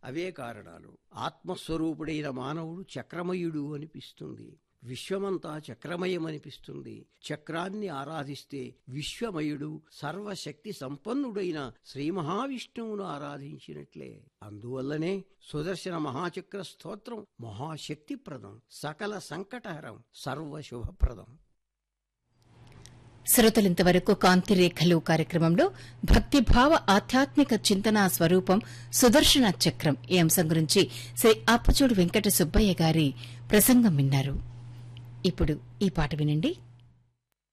అవే కారణాలు ఆత్మస్వరూపుడైన మానవుడు చక్రమయుడు అనిపిస్తుంది విశ్వమంతా చక్రమయమనిపిస్తుంది చక్రాన్ని ఆరాధిస్తే విశ్వమయుడు సర్వశక్తి సంపన్నుడైన శ్రీ మహావిష్ణువును ఆరాధించినట్లే అందువల్లనే సుదర్శన మహాచక్ర స్తోత్రం మహాశక్తిప్రదం సకల సంకటహరం సర్వశుభప్రదం శ్రోతలింతవరకు కాంతిరేఖలు కార్యక్రమంలో భక్తిభావ ఆధ్యాత్మిక చింతనా స్వరూపం సుదర్శన చక్రం ఈ అంశం గురించి శ్రీ ఆపచూడు వెంకట సుబ్బయ్య గారి ప్రసంగం విన్నారు ఇప్పుడు ఈ పాట వినండి